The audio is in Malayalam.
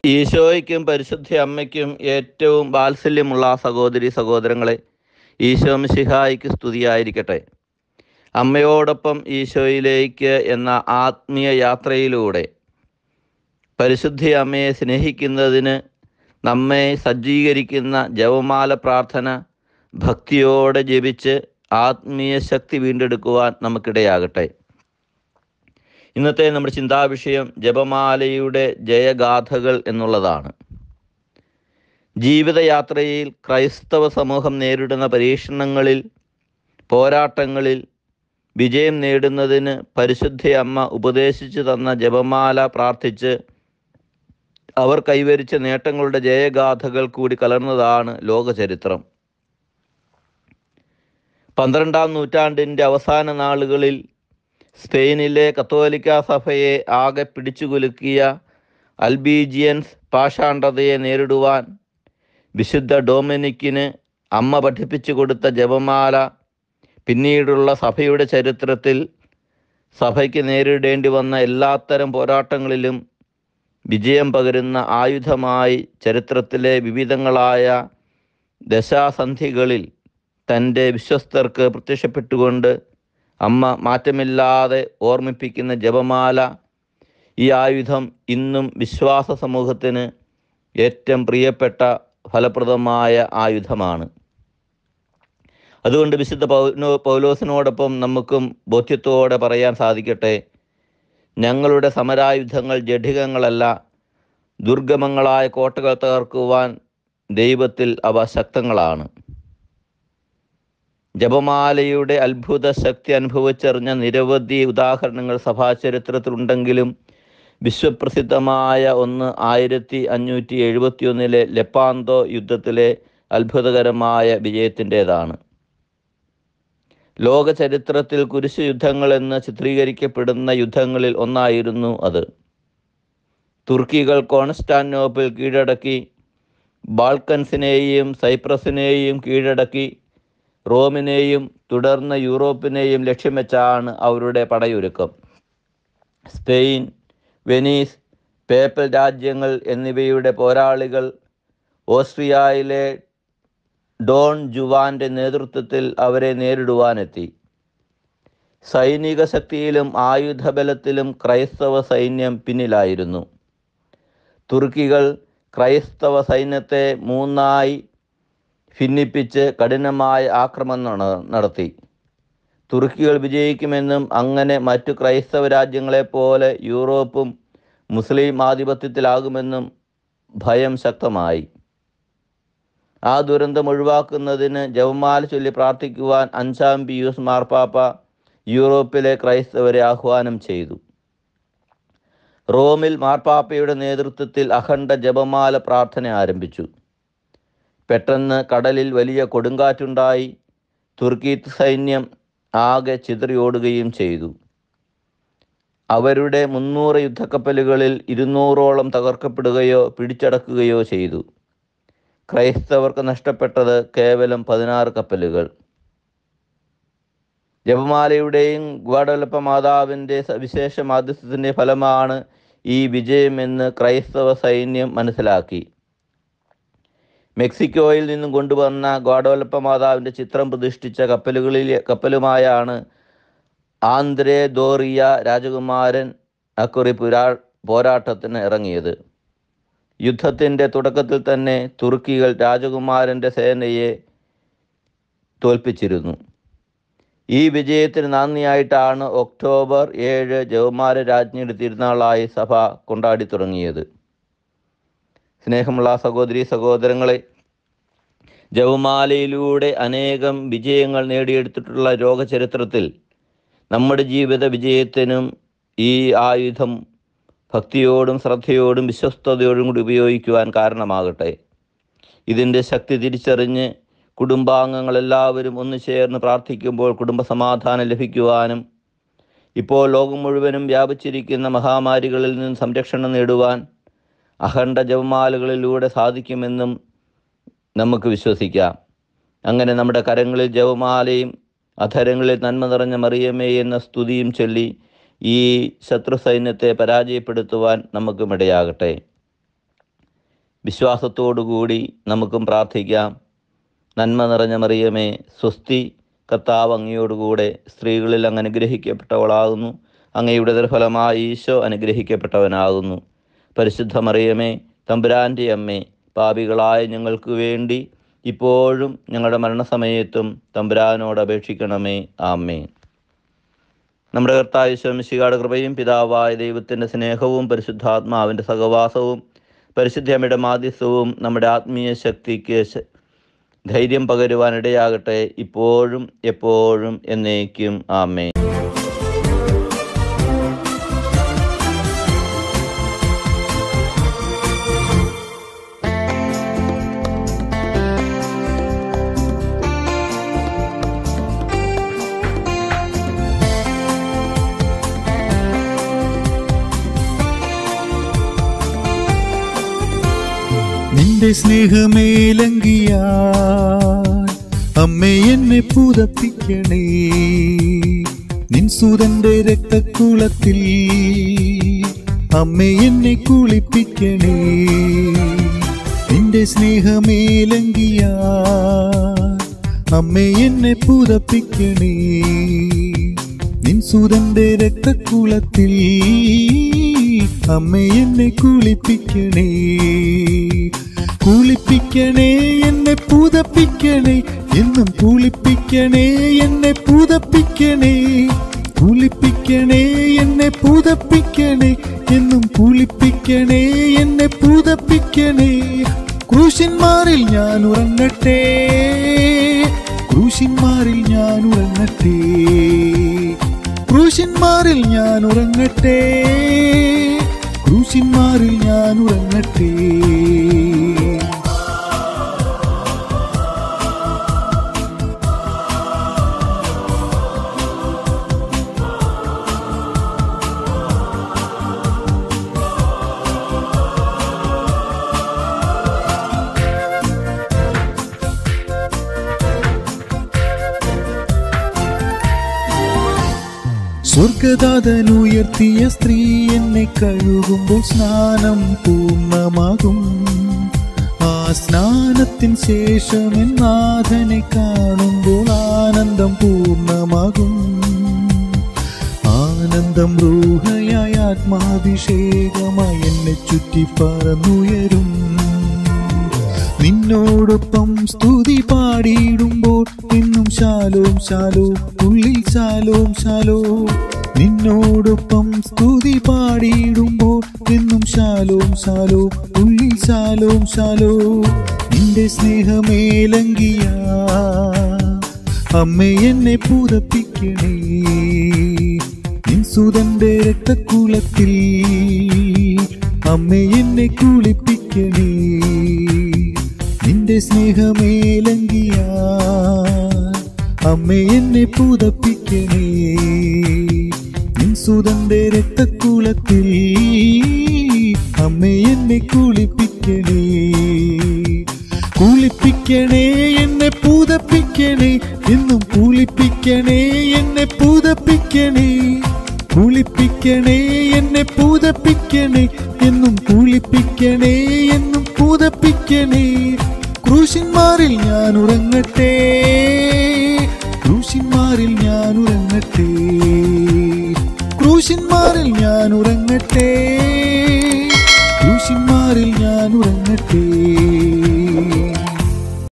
ഈശോയ്ക്കും പരിശുദ്ധ അമ്മയ്ക്കും ഏറ്റവും വാത്സല്യമുള്ള സഹോദരി സഹോദരങ്ങളെ ഈശോ മിശിഹായിക്ക് സ്തുതിയായിരിക്കട്ടെ അമ്മയോടൊപ്പം ഈശോയിലേക്ക് എന്ന ആത്മീയ യാത്രയിലൂടെ പരിശുദ്ധ അമ്മയെ സ്നേഹിക്കുന്നതിന് നമ്മെ സജ്ജീകരിക്കുന്ന ജപമാല പ്രാർത്ഥന ഭക്തിയോടെ ജപിച്ച് ആത്മീയ ശക്തി വീണ്ടെടുക്കുവാൻ നമുക്കിടയാകട്ടെ ഇന്നത്തെ നമ്മുടെ ചിന്താവിഷയം ജപമാലയുടെ ജയഗാഥകൾ എന്നുള്ളതാണ് ജീവിതയാത്രയിൽ ക്രൈസ്തവ സമൂഹം നേരിടുന്ന പരീക്ഷണങ്ങളിൽ പോരാട്ടങ്ങളിൽ വിജയം നേടുന്നതിന് പരിശുദ്ധ അമ്മ ഉപദേശിച്ചു തന്ന ജപമാല പ്രാർത്ഥിച്ച് അവർ കൈവരിച്ച നേട്ടങ്ങളുടെ ജയഗാഥകൾ കൂടി കലർന്നതാണ് ലോകചരിത്രം പന്ത്രണ്ടാം നൂറ്റാണ്ടിൻ്റെ അവസാന നാളുകളിൽ സ്പെയിനിലെ കത്തോലിക്ക സഭയെ ആകെ പിടിച്ചുകുലുക്കിയ അൽബീജിയൻസ് പാഷാണ്ഡതയെ നേരിടുവാൻ വിശുദ്ധ ഡൊമിനിക്കിന് അമ്മ പഠിപ്പിച്ചു കൊടുത്ത ജപമാല പിന്നീടുള്ള സഭയുടെ ചരിത്രത്തിൽ സഭയ്ക്ക് നേരിടേണ്ടി വന്ന എല്ലാത്തരം പോരാട്ടങ്ങളിലും വിജയം പകരുന്ന ആയുധമായി ചരിത്രത്തിലെ വിവിധങ്ങളായ ദശാസന്ധികളിൽ തൻ്റെ വിശ്വസ്തർക്ക് പ്രത്യക്ഷപ്പെട്ടുകൊണ്ട് അമ്മ മാറ്റമില്ലാതെ ഓർമ്മിപ്പിക്കുന്ന ജപമാല ഈ ആയുധം ഇന്നും വിശ്വാസ സമൂഹത്തിന് ഏറ്റവും പ്രിയപ്പെട്ട ഫലപ്രദമായ ആയുധമാണ് അതുകൊണ്ട് വിശുദ്ധ പൗലോ പൗലോസിനോടൊപ്പം നമുക്കും ബോധ്യത്തോടെ പറയാൻ സാധിക്കട്ടെ ഞങ്ങളുടെ സമരായുധങ്ങൾ ജഡികങ്ങളല്ല ദുർഗമങ്ങളായ കോട്ടകൾ തകർക്കുവാൻ ദൈവത്തിൽ അവ ശക്തങ്ങളാണ് ജപമാലയുടെ അത്ഭുത ശക്തി അനുഭവിച്ചറിഞ്ഞ നിരവധി ഉദാഹരണങ്ങൾ സഭാചരിത്രത്തിലുണ്ടെങ്കിലും വിശ്വപ്രസിദ്ധമായ ഒന്ന് ആയിരത്തി അഞ്ഞൂറ്റി എഴുപത്തിയൊന്നിലെ ലെപ്പാന്തോ യുദ്ധത്തിലെ അത്ഭുതകരമായ വിജയത്തിൻ്റെതാണ് ലോക ചരിത്രത്തിൽ കുരിശു യുദ്ധങ്ങളെന്ന് ചിത്രീകരിക്കപ്പെടുന്ന യുദ്ധങ്ങളിൽ ഒന്നായിരുന്നു അത് തുർക്കികൾ കോൺസ്റ്റാന്റോപ്പിൾ കീഴടക്കി ബാൾക്കൻസിനെയും സൈപ്രസിനെയും കീഴടക്കി റോമിനെയും തുടർന്ന് യൂറോപ്പിനെയും ലക്ഷ്യം വെച്ചാണ് അവരുടെ പടയൊരുക്കം സ്പെയിൻ വെനീസ് പേപ്പൽ രാജ്യങ്ങൾ എന്നിവയുടെ പോരാളികൾ ഓസ്ട്രിയയിലെ ഡോൺ ജുവാന്റെ നേതൃത്വത്തിൽ അവരെ നേരിടുവാനെത്തി സൈനിക ശക്തിയിലും ആയുധബലത്തിലും ക്രൈസ്തവ സൈന്യം പിന്നിലായിരുന്നു തുർക്കികൾ ക്രൈസ്തവ സൈന്യത്തെ മൂന്നായി ഭിന്നിപ്പിച്ച് കഠിനമായ ആക്രമണം നടത്തി തുർക്കികൾ വിജയിക്കുമെന്നും അങ്ങനെ മറ്റു ക്രൈസ്തവ രാജ്യങ്ങളെപ്പോലെ യൂറോപ്പും മുസ്ലിം ആധിപത്യത്തിലാകുമെന്നും ഭയം ശക്തമായി ആ ദുരന്തം ഒഴിവാക്കുന്നതിന് ജപമാല ചൊല്ലി പ്രാർത്ഥിക്കുവാൻ അഞ്ചാം പിയൂസ് മാർപ്പാപ്പ യൂറോപ്പിലെ ക്രൈസ്തവരെ ആഹ്വാനം ചെയ്തു റോമിൽ മാർപ്പാപ്പയുടെ നേതൃത്വത്തിൽ അഖണ്ഡ ജപമാല പ്രാർത്ഥന ആരംഭിച്ചു പെട്ടെന്ന് കടലിൽ വലിയ കൊടുങ്കാറ്റുണ്ടായി തുർക്കി സൈന്യം ആകെ ചിതറിയോടുകയും ചെയ്തു അവരുടെ മുന്നൂറ് യുദ്ധക്കപ്പലുകളിൽ ഇരുന്നൂറോളം തകർക്കപ്പെടുകയോ പിടിച്ചടക്കുകയോ ചെയ്തു ക്രൈസ്തവർക്ക് നഷ്ടപ്പെട്ടത് കേവലം പതിനാറ് കപ്പലുകൾ ജപമാലയുടെയും ഗ്വാഡലപ്പ മാതാവിൻ്റെ സവിശേഷ മാധ്യസ്ഥത്തിൻ്റെ ഫലമാണ് ഈ വിജയമെന്ന് ക്രൈസ്തവ സൈന്യം മനസ്സിലാക്കി മെക്സിക്കോയിൽ നിന്നും കൊണ്ടുവന്ന ഗ്വാഡോലപ്പ മാതാവിൻ്റെ ചിത്രം പ്രതിഷ്ഠിച്ച കപ്പലുകളിൽ കപ്പലുമായാണ് ആന്ധ്രേ ദോറിയ രാജകുമാരൻ അക്കുറി പുരാ പോരാട്ടത്തിന് ഇറങ്ങിയത് യുദ്ധത്തിൻ്റെ തുടക്കത്തിൽ തന്നെ തുർക്കികൾ രാജകുമാരൻ്റെ സേനയെ തോൽപ്പിച്ചിരുന്നു ഈ വിജയത്തിന് നന്ദിയായിട്ടാണ് ഒക്ടോബർ ഏഴ് ജവമാര രാജ്ഞിയുടെ തിരുനാളായി സഭ കൊണ്ടാടി തുടങ്ങിയത് സ്നേഹമുള്ള സഹോദരി സഹോദരങ്ങളെ ജവമാലയിലൂടെ അനേകം വിജയങ്ങൾ നേടിയെടുത്തിട്ടുള്ള രോഗചരിത്രത്തിൽ നമ്മുടെ ജീവിത വിജയത്തിനും ഈ ആയുധം ഭക്തിയോടും ശ്രദ്ധയോടും വിശ്വസ്തയോടും കൂടി ഉപയോഗിക്കുവാൻ കാരണമാകട്ടെ ഇതിൻ്റെ ശക്തി തിരിച്ചറിഞ്ഞ് കുടുംബാംഗങ്ങളെല്ലാവരും ഒന്നു ചേർന്ന് പ്രാർത്ഥിക്കുമ്പോൾ കുടുംബസമാധാനം ലഭിക്കുവാനും ഇപ്പോൾ ലോകം മുഴുവനും വ്യാപിച്ചിരിക്കുന്ന മഹാമാരികളിൽ നിന്ന് സംരക്ഷണം നേടുവാൻ അഖണ്ഡ ജപമാലകളിലൂടെ സാധിക്കുമെന്നും നമുക്ക് വിശ്വസിക്കാം അങ്ങനെ നമ്മുടെ കരങ്ങളിൽ ജപമാലയും അധരങ്ങളിൽ നന്മ നിറഞ്ഞ മറിയമേ എന്ന സ്തുതിയും ചൊല്ലി ഈ ശത്രു സൈന്യത്തെ പരാജയപ്പെടുത്തുവാൻ നമുക്കും ഇടയാകട്ടെ വിശ്വാസത്തോടുകൂടി നമുക്കും പ്രാർത്ഥിക്കാം നന്മ നിറഞ്ഞ മറിയമേ സ്വസ്തി കർത്താവ് അങ്ങയോടുകൂടെ സ്ത്രീകളിൽ അങ്ങ് അനുഗ്രഹിക്കപ്പെട്ടവളാകുന്നു അങ്ങയുടെ ഫലമായി ഈശോ അനുഗ്രഹിക്കപ്പെട്ടവനാകുന്നു പരിശുദ്ധ മറിയമേ തമ്പുരാൻ്റെ അമ്മേ പാപികളായ ഞങ്ങൾക്ക് വേണ്ടി ഇപ്പോഴും ഞങ്ങളുടെ മരണസമയത്തും തമ്പുരാനോട് അപേക്ഷിക്കണമേ ആമേ നമ്മുടെ കർത്താവ് ശോമിശികാട് കൃപയും പിതാവായ ദൈവത്തിൻ്റെ സ്നേഹവും പരിശുദ്ധാത്മാവിൻ്റെ സഹവാസവും പരിശുദ്ധമ്മയുടെ മാധ്യസ്ഥവും നമ്മുടെ ആത്മീയ ശക്തിക്ക് ശ- ധൈര്യം പകരുവാനിടയാകട്ടെ ഇപ്പോഴും എപ്പോഴും എന്നേക്കും ആമേ നിന്റെ സ്നേഹമേലങ്കിയാ അമ്മേ എന്നെ പുതപ്പിക്കണേ നിൻ സൂതന്റെ രക്തക്കുളത്തിൽ അമ്മേ എന്നെ കുളിപ്പിക്കണേ നിന്റെ സ്നേഹമേലങ്കിയാ അമ്മേ എന്നെ പുതപ്പിക്കണേ നിൻ സൂതന്റെ രക്തക്കുളത്തിൽ അമ്മ എന്നെ കുളിപ്പിക്കണേ കുളിപ്പിക്കണേ എന്നെ പുതപ്പിക്കണേ എന്നും കുളിപ്പിക്കണേ എന്നെ പുതപ്പിക്കണേ കുളിപ്പിക്കണേ എന്നെ പുതപ്പിക്കണേ എന്നും കുളിപ്പിക്കണേ എന്നെ പുതപ്പിക്കണേ ക്രൂശന്മാരിൽ ഞാൻ ഉറങ്ങട്ടെ ക്രൂശന്മാരിൽ ഞാൻ ഉറങ്ങട്ടെ ക്രൂശന്മാരിൽ ഞാൻ ഉറങ്ങട്ടെ ക്രൂശന്മാരിൽ ഞാൻ ഉറങ്ങട്ടെ സ്വർഗദാതൻ ഉയർത്തിയ സ്ത്രീ എന്നെ കഴുകുമ്പോൾ സ്നാനം പൂർണ്ണമാകും ആ സ്നാനത്തിൻ ശേഷം എൻ നാഥനെ കാണുമ്പോൾ ആനന്ദം പൂർണ്ണമാകും ആനന്ദം റൂഹയായ ആത്മാഭിഷേകമായി എന്നെ ചുറ്റി പറന്നുയരും നിന്നോടൊപ്പം സ്തുതി പാടിയിടുമ്പോൾ എന്നും ശാലോം ശാലോ ഉള്ളിൽ ശാലോം ശാലോ നിന്നോടൊപ്പം സ്തുതി പാടിയിടുമ്പോൾ എന്നും ശാലോം ശാലോ ഉള്ളിൽ ശാലോം ശാലോ നിന്റെ സ്നേഹമേലങ്കിയ അമ്മ എന്നെ പുതപ്പിക്കണേ നിൻ സുതന്റെ രക്തക്കുളത്തിൽ അമ്മ എന്നെ കുളിപ്പിക്കണേ നിന്റെ സ്നേഹമേലങ്കിയ അമ്മ എന്നെ പുതപ്പിക്കണേ നിൻ സുതന്റെ രക്തക്കുളത്തിൽ അമ്മ എന്നെ കുളിപ്പിക്കണേ കുളിപ്പിക്കണേ എന്നെ പുതപ്പിക്കണേ എന്നും കുളിപ്പിക്കണേ എന്നെ പുതപ്പിക്കണേ കുളിപ്പിക്കണേ എന്നെ പുതപ്പിക്കണേ എന്നും കുളിപ്പിക്കണേ എന്നും പുതപ്പിക്കണേ ക്രൂശന്മാരിൽ ഞാൻ ഉറങ്ങട്ടെ ക്രൂശന്മാരിൽ ഞാൻ ഉറങ്ങട്ടെ ക്രൂശന്മാരിൽ ഞാൻ ഉറങ്ങട്ടെ ക്രൂശന്മാരിൽ ഞാൻ ഉറങ്ങട്ടെ